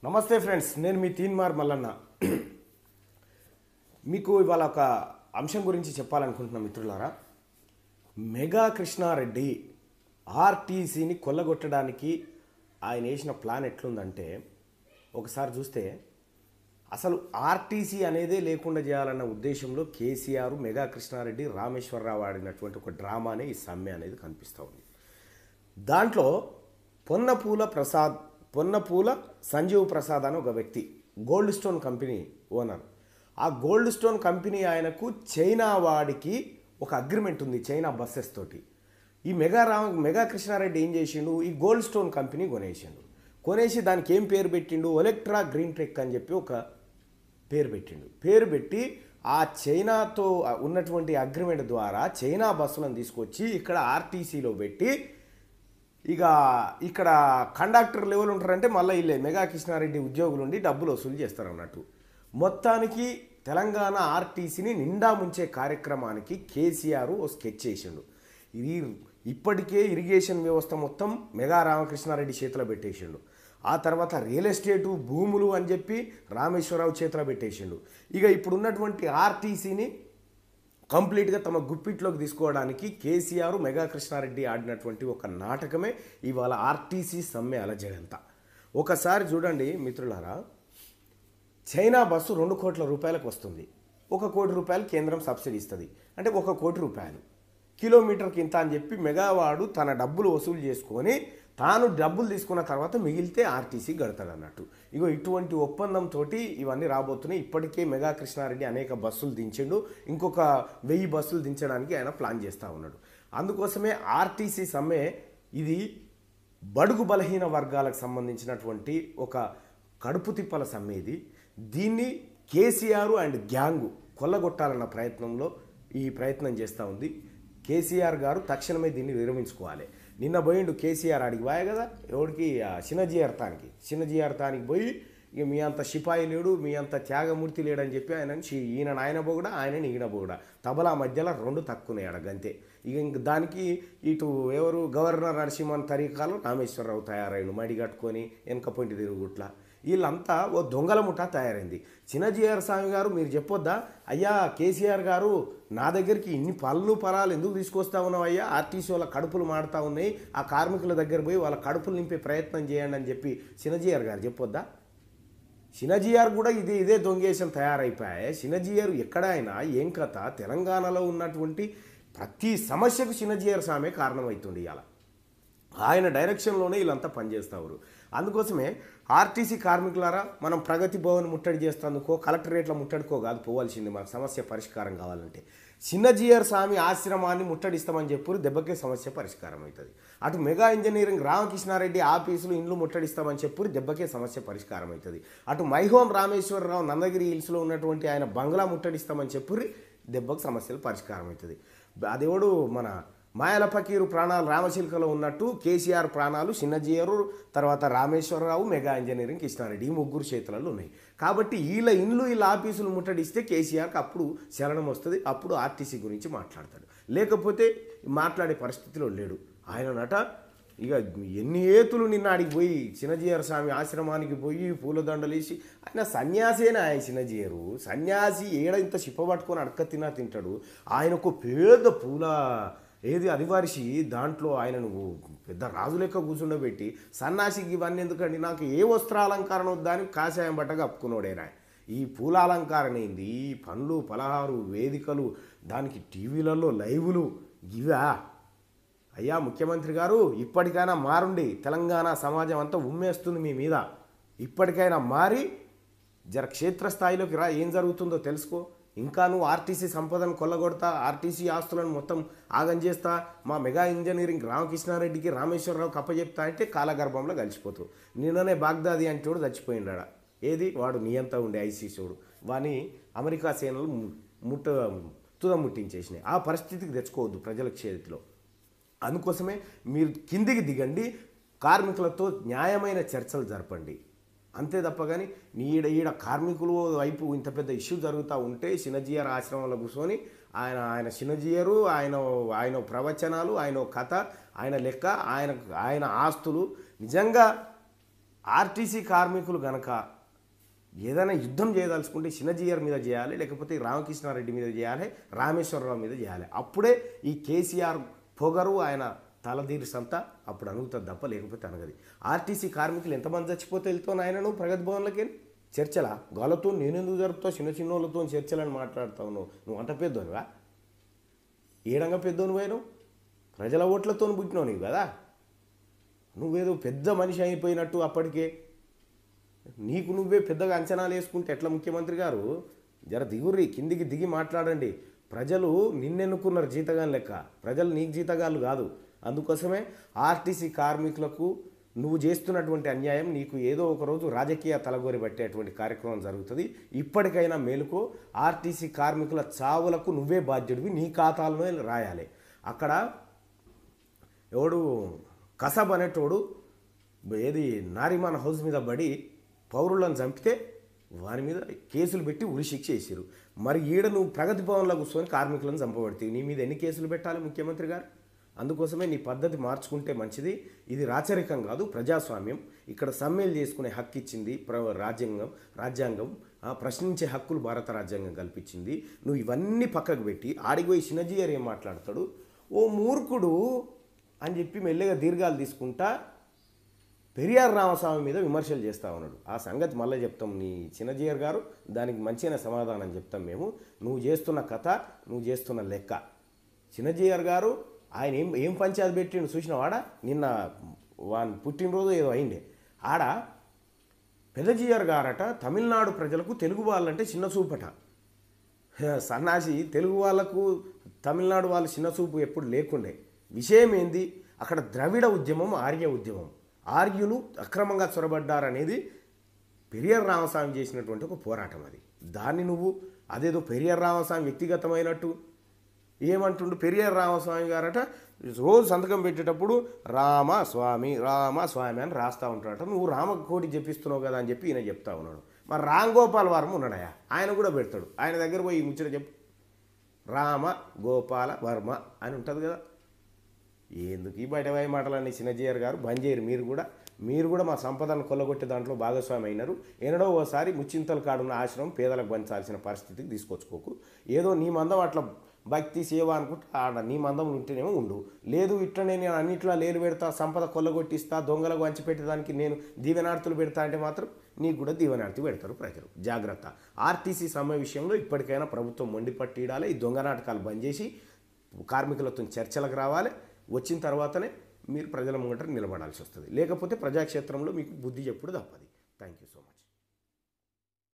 నమస్తే ఫ్రెండ్స్ నేను మీ తీన్మార్ మల్లన్న మీకు ఇవాళ ఒక అంశం గురించి చెప్పాలనుకుంటున్నా మిత్రులారా మెగా కృష్ణారెడ్డి ఆర్టీసీని కొల్లగొట్టడానికి ఆయన వేసిన ప్లాన్ ఎట్లుందంటే ఒకసారి చూస్తే అసలు ఆర్టీసీ అనేదే లేకుండా చేయాలన్న ఉద్దేశంలో కేసీఆర్ మెగా కృష్ణారెడ్డి రామేశ్వరరావు ఆడినటువంటి ఒక డ్రామానే ఈ సమ్మె అనేది కనిపిస్తూ ఉంది దాంట్లో పొన్నపూల ప్రసాద్ పొన్నపూల సంజీవ్ ప్రసాద్ అని ఒక వ్యక్తి గోల్డ్ స్టోన్ కంపెనీ ఓనర్ ఆ గోల్డ్ స్టోన్ కంపెనీ ఆయనకు చైనా వాడికి ఒక అగ్రిమెంట్ ఉంది చైనా బస్సెస్ తోటి ఈ మెగా రామ మెగా కృష్ణారెడ్డి ఏం చేసిండు ఈ గోల్డ్ స్టోన్ కంపెనీ కొనేసిండు కొనేసి దానికి ఏం పేరు పెట్టిండు ఒలెక్ట్రా గ్రీన్ ట్రెక్ అని చెప్పి ఒక పేరు పెట్టిండు పేరు పెట్టి ఆ చైనాతో ఉన్నటువంటి అగ్రిమెంట్ ద్వారా చైనా బస్సులను తీసుకొచ్చి ఇక్కడ ఆర్టీసీలో పెట్టి ఇక ఇక్కడ కండక్టర్ లెవెల్ ఉంటారంటే మళ్ళీ ఇల్లే మెగా కృష్ణారెడ్డి ఉద్యోగులు ఉండి డబ్బులు వసూలు చేస్తారు అన్నట్టు మొత్తానికి తెలంగాణ ఆర్టీసీని నిండా ముంచే కార్యక్రమానికి కేసీఆర్ ఓ స్కెచ్ చేసిండు ఇది ఇప్పటికే ఇరిగేషన్ వ్యవస్థ మొత్తం మెగా రామకృష్ణారెడ్డి చేతిలో పెట్టేసిండు ఆ తర్వాత రియల్ ఎస్టేటు భూములు అని చెప్పి రామేశ్వరరావు చేతిలో పెట్టేసిండు ఇక ఇప్పుడు ఉన్నటువంటి ఆర్టీసీని కంప్లీట్గా తమ గుప్పిట్లోకి తీసుకోవడానికి కేసీఆర్ మెగా కృష్ణారెడ్డి ఆడినటువంటి ఒక నాటకమే ఇవాళ ఆర్టీసీ సమ్మె అలజడంతా ఒకసారి చూడండి మిత్రులారా చైనా బస్సు రెండు కోట్ల రూపాయలకు వస్తుంది ఒక కోటి రూపాయలు కేంద్రం సబ్సిడీ ఇస్తుంది అంటే ఒక కోటి రూపాయలు కిలోమీటర్కి ఇంత అని చెప్పి మెగావాడు తన డబ్బులు వసూలు చేసుకొని తాను డబ్బులు తీసుకున్న తర్వాత మిగిలితే ఆర్టీసీ గడతాడు అన్నట్టు ఇగో ఇటువంటి ఒప్పందంతో ఇవన్నీ రాబోతున్నాయి ఇప్పటికే మెగా కృష్ణారెడ్డి అనేక బస్సులు దించిండు ఇంకొక వెయ్యి బస్సులు దించడానికి ఆయన ప్లాన్ చేస్తూ ఉన్నాడు అందుకోసమే ఆర్టీసీ సమ్మె ఇది బడుగు బలహీన వర్గాలకు సంబంధించినటువంటి ఒక కడుపు తిప్పల సమ్మె ఇది దీన్ని కేసీఆర్ అండ్ గ్యాంగు కొల్లగొట్టాలన్న ప్రయత్నంలో ఈ ప్రయత్నం చేస్తూ ఉంది కేసీఆర్ గారు తక్షణమే దీన్ని విరమించుకోవాలి నిన్న పోయిండు కేసీఆర్ ఆడికి పోయా కదా ఎవడికి ఆ చిన్నజీ అర్థానికి చిన్నజీ అర్థానికి పోయి ఇక మీ అంత సిపాయి లేడు మీ అంత త్యాగమూర్తి లేడని చెప్పి ఆయన ఈయన ఆయన బొగడ ఆయన ఈయన బొగడ తబలా మధ్యలో రెండు తక్కువనే ఆడ గంతే ఇక ఇంక దానికి ఇటు ఎవరు గవర్నర్ నరసింహన్ తరీకాలు రామేశ్వరరావు తయారైండు మడి కట్టుకొని వెనక పొంటి తిరుగుట్ల వీళ్ళంతా ఓ దొంగల ముఠ తయారైంది చిన్నజీఆర్ స్వామి గారు మీరు చెప్పొద్దా అయ్యా కేసీఆర్ గారు నా దగ్గరికి ఇన్ని పళ్ళు పొలాలు ఎందుకు తీసుకొస్తా ఉన్నావు అయ్యా ఆర్టీసీ వాళ్ళ కడుపులు మాడుతూ ఉన్నాయి ఆ కార్మికుల దగ్గర పోయి వాళ్ళ కడుపులు నింపే ప్రయత్నం చేయండి అని చెప్పి చిన్నజీఆర్ గారు చెప్పొద్దా సినజీఆర్ కూడా ఇదే ఇదే దొంగేశం తయారైపోయాయి సినజీఆర్ ఎక్కడైనా ఏం కథ తెలంగాణలో ఉన్నటువంటి ప్రతి సమస్యకు సినజీఆర్ సామే కారణమవుతుంది ఇవాళ ఆయన డైరెక్షన్లోనే వీళ్ళంతా పనిచేస్తారు అందుకోసమే ఆర్టీసీ కార్మికులారా మనం ప్రగతి భవన్ ముట్టడి చేస్తందుకో కలెక్టరేట్లో ముట్టడికో కాదు పోవాల్సింది మన సమస్య పరిష్కారం కావాలంటే చిన్నజీఆర్ స్వామి ఆశ్రమాన్ని ముట్టడిస్తామని చెప్పి దెబ్బకే సమస్య పరిష్కారం అవుతుంది అటు మెగా ఇంజనీరింగ్ రామకృష్ణారెడ్డి ఆఫీసులు ఇండ్లు ముట్టడిస్తామని చెప్పి దెబ్బకే సమస్య పరిష్కారం అవుతుంది అటు మైహోం రామేశ్వరరావు నందగిరి హిల్స్లో ఉన్నటువంటి ఆయన బంగ్లా ముట్టడిస్తామని చెప్పి దెబ్బకు సమస్యలు పరిష్కారం అవుతుంది అదేవాడు మన మాయల ఫకీరు ప్రాణాలు రామచిలుకలో ఉన్నట్టు కేసీఆర్ ప్రాణాలు చిన్నజీయరు తర్వాత రామేశ్వరరావు మెగా ఇంజనీరింగ్ కృష్ణారెడ్డి ఈ ముగ్గురు చేతులలో ఉన్నాయి కాబట్టి వీళ్ళ ఇండ్లు వీళ్ళ ఆఫీసులు ముట్టడిస్తే కేసీఆర్కి అప్పుడు చలనం వస్తుంది అప్పుడు ఆర్టీసీ గురించి మాట్లాడతాడు లేకపోతే మాట్లాడే పరిస్థితిలో లేడు ఆయన నట ఇక ఎన్ని ఏతులు నిన్న ఆడికి పోయి చిన్నజీయర్ స్వామి ఆశ్రమానికి పోయి పూలదండలేసి ఆయన సన్యాసేనా ఆయన చిన్నజీయరు సన్యాసి ఏడ ఇంత చిప్ప పట్టుకొని అడక తిన్నా తింటాడు ఆయనకు పెద్ద పూల ఏది అదివారిసి దాంట్లో ఆయన నువ్వు పెద్ద రాజు లెక్క కూర్చుండబెట్టి సన్నాసికి ఇవన్నీ ఎందుకండి నాకు ఏ వస్త్రాలంకరణ వద్దని కాషాయం బట్ట కప్పుకున్నాడేనా ఈ పూల అలంకరణ ఏంది ఈ పండ్లు పలహారు వేదికలు దానికి టీవీలలో లైవ్లు ఇవా అయ్యా ముఖ్యమంత్రి గారు ఇప్పటికైనా మారుండి తెలంగాణ సమాజం అంతా ఉమ్మేస్తుంది మీ మీద ఇప్పటికైనా మారి జర క్షేత్రస్థాయిలోకి రా ఏం జరుగుతుందో తెలుసుకో ఇంకా నువ్వు ఆర్టీసీ సంపదను కొల్లగొడతా ఆర్టీసీ ఆస్తులను మొత్తం ఆగం చేస్తా మా మెగా ఇంజనీరింగ్ రామకృష్ణారెడ్డికి రామేశ్వరరావు కప్పచెప్తా అంటే కాలగర్భంలో కలిసిపోతావు నిన్ననే బాగ్దాది అంటే వాడు చచ్చిపోయిండాడ ఏది వాడు నియంత ఉండే ఐసీసోడు వాని అమెరికా సేనలు ముట్ట తుద ముట్టించేసినాయి ఆ పరిస్థితికి తెచ్చుకోవద్దు ప్రజల చేతిలో అందుకోసమే మీరు కిందికి దిగండి కార్మికులతో న్యాయమైన చర్చలు జరపండి అంతే తప్ప కానీ నీ ఈడ ఈడ కార్మికులు వైపు ఇంత పెద్ద ఇష్యూ జరుగుతూ ఉంటే చిన్నజీయర్ ఆశ్రమంలో కూర్చొని ఆయన ఆయన చిన్నజీయరు ఆయన ఆయన ప్రవచనాలు ఆయన కథ ఆయన లెక్క ఆయన ఆయన ఆస్తులు నిజంగా ఆర్టీసీ కార్మికులు గనక ఏదైనా యుద్ధం చేయదలుచుకుంటే చిన్నజీయర్ మీద చేయాలి లేకపోతే రామకృష్ణారెడ్డి మీద చేయాలి రామేశ్వరరావు మీద చేయాలి అప్పుడే ఈ కేసీఆర్ పొగరు ఆయన తలదీరు సంత అప్పుడు అనుగుతుంది తప్ప లేకపోతే అనగది ఆర్టీసీ కార్మికులు ఎంతమంది చచ్చిపోతే వెళ్తావు నాయనను ప్రగతి భవన్లకి చర్చలా వాళ్ళతో నేనెందుకు జరుపుతావు చిన్న చిన్న వాళ్ళతో చర్చలని మాట్లాడతావు నువ్వు నువ్వు అంత పెద్దోనివా ఏడంగా పెద్దోని పోయినావు ప్రజల ఓట్లతో పుట్టినావు నీవు కదా నువ్వేదో పెద్ద మనిషి అయిపోయినట్టు అప్పటికే నీకు నువ్వే పెద్దగా అంచనాలు వేసుకుంటే ఎట్లా ముఖ్యమంత్రి గారు జర దిగుర్రి కిందికి దిగి మాట్లాడండి ప్రజలు నిన్నెన్నుకున్నారు జీతగాని లెక్క ప్రజలు నీకు జీతగాళ్ళు కాదు అందుకోసమే ఆర్టీసీ కార్మికులకు నువ్వు చేస్తున్నటువంటి అన్యాయం నీకు ఏదో ఒక రోజు రాజకీయ తలగోరి పట్టేటువంటి కార్యక్రమం జరుగుతుంది ఇప్పటికైనా మేలుకో ఆర్టీసీ కార్మికుల చావులకు నువ్వే బాధ్యుడివి నీ ఖాతాలోనే రాయాలి అక్కడ ఎవడు కసబ్ అనేటోడు ఏది నారిమాన్ హౌస్ మీద పడి పౌరులను చంపితే వారి మీద కేసులు పెట్టి ఉరి శిక్ష వేసారు మరి ఈడ నువ్వు ప్రగతి భవన్లో కూర్చొని కార్మికులను చంపబడితే నీ మీద ఎన్ని కేసులు పెట్టాలి ముఖ్యమంత్రి గారు అందుకోసమే నీ పద్ధతి మార్చుకుంటే మంచిది ఇది రాచరికం కాదు ప్రజాస్వామ్యం ఇక్కడ సమ్మెలు చేసుకునే హక్కు ఇచ్చింది ప్ర రాజ్యాంగం రాజ్యాంగం ఆ, ప్రశ్నించే హక్కులు భారత రాజ్యాంగం కల్పించింది నువ్వు ఇవన్నీ పక్కకు పెట్టి ఆడిపోయి చిన్నజీయర్ ఏం మాట్లాడతాడు ఓ మూర్ఖుడు అని చెప్పి మెల్లగా దీర్ఘాలు తీసుకుంటా పెరియార్ రామస్వామి మీద విమర్శలు చేస్తా ఉన్నాడు ఆ సంగతి మళ్ళీ చెప్తాం నీ చిన్నజీయర్ గారు దానికి మంచిగా సమాధానం చెప్తాం మేము నువ్వు చేస్తున్న కథ నువ్వు చేస్తున్న లెక్క చిన్నజీయర్ గారు ఆయన ఏం ఏం పంచాయతీ పెట్టిండు చూసినవాడ నిన్న వాని పుట్టినరోజు ఏదో అయిండే ఆడ పెద్దజీయర్ గారట తమిళనాడు ప్రజలకు తెలుగు వాళ్ళంటే చిన్న చూపట హ, సన్నాసి తెలుగు వాళ్ళకు తమిళనాడు వాళ్ళ చిన్న చూపు ఎప్పుడు లేకుండే విషయం ఏంది అక్కడ ద్రవిడ ఉద్యమం ఆర్య ఉద్యమం ఆర్యులు అక్రమంగా చొరబడ్డారనేది పెరియార్ రామస్వామి చేసినటువంటి ఒక పోరాటం అది దాన్ని నువ్వు అదేదో పెరియార్ రామస్వామి వ్యక్తిగతమైనట్టు ఏమంటుండు పెరియార్ రామస్వామి గారట రోజు సంతకం పెట్టేటప్పుడు రామ స్వామి రామ స్వామి అని రాస్తా ఉంటాడట నువ్వు రామకోటి చెప్పిస్తున్నావు కదా అని చెప్పి ఈయన చెప్తా ఉన్నాడు మరి రామ్ గోపాల్ వర్మ ఉన్నాడయా ఆయన కూడా పెడతాడు ఆయన దగ్గర పోయి ఈ ముచ్చట చెప్పు రామ గోపాల వర్మ అని ఉంటుంది కదా ఎందుకు ఈ బయట పోయే మాటలన్నీ చిన్నజీయర్ గారు బంద్ చేయరు మీరు కూడా మీరు కూడా మా సంపదను కొల్లగొట్టే దాంట్లో భాగస్వామి అయినారు ఎన్నడో ఓసారి ముచ్చింతల కాడున్న ఆశ్రమం పేదలకు పంచాల్సిన పరిస్థితికి తీసుకొచ్చుకోకు ఏదో నీ మందం అట్లా భక్తి సేవ అనుకుంటే ఆడ నీ మందం ఉంటేనేమో ఉండు లేదు ఇట్లనే నేను అన్నిట్లో లేలు పెడతా సంపద కొల్లగొట్టిస్తా దొంగలకు వంచి పెట్టేదానికి నేను దీవెనార్తులు పెడతా అంటే మాత్రం నీకు కూడా దీవెనార్తి పెడతారు ప్రజలు జాగ్రత్త ఆర్టీసీ సమ్మె విషయంలో ఇప్పటికైనా ప్రభుత్వం మొండి పట్టిడాలి ఈ దొంగ నాటకాలు బంద్ చేసి కార్మికులతో చర్చలకు రావాలి వచ్చిన తర్వాతనే మీరు ప్రజల ముంగట నిలబడాల్సి వస్తుంది లేకపోతే ప్రజాక్షేత్రంలో మీకు బుద్ధి చెప్పుడు తప్పది థ్యాంక్ యూ సో మచ్